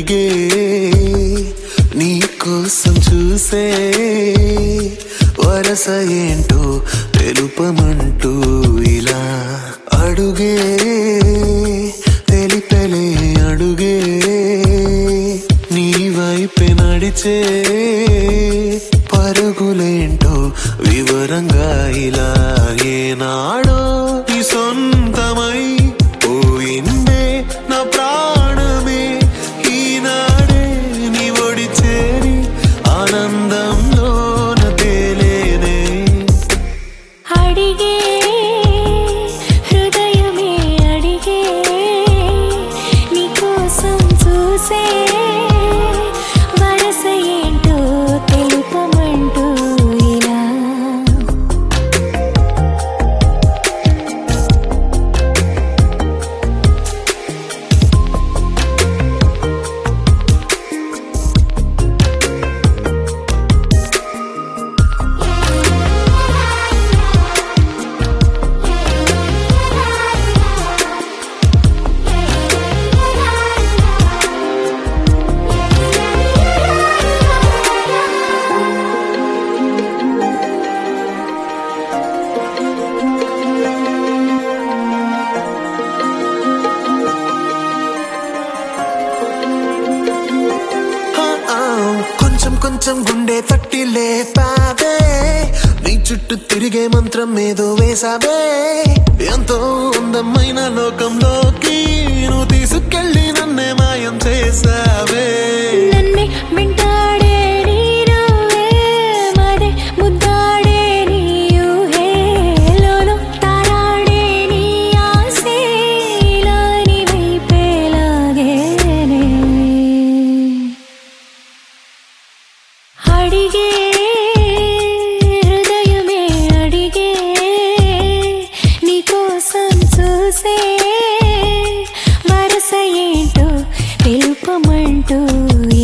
అడిగే నీ కోసం చూసే వరస ఏంటో తెలుపమంటూ ఇలా అడుగే తెలిపెలే అడుగే నీ వైపే నడిచే పరుగులేంటో వివరంగా ఇలా ఏనాడో నీ సొంతమై పోయిందే నా ప్రాణమే ఈనాడే నీ ఒడి చేరి ఆనందంలోన తేలేనే అడిగే హృదయమే అడిగే నీకోసం చూసే వరస ఏంటో తెలుపమంటూ ఇలా ఆ, ఆ, కొంచెం కొంచెం గుండె తట్టి లేపావే నీ చుట్టూ తిరిగే మంత్రం ఏదో వేసావే ఎంతో అందమైన లోకంలోకి నువ్వు తీసుకెళ్ళి నన్నే మాయం చేసావే నన్నే మింటాడే నీ నవ్వే మదే ముద్దాడే నీ ఊహే లోలో తారాడే నీ ఆసే ఇలా నీ వైపే లాగేనే అడిగే హృదయమే అడిగే నీకోసం చూసే వరస ఏంటో తెలుపమంటూ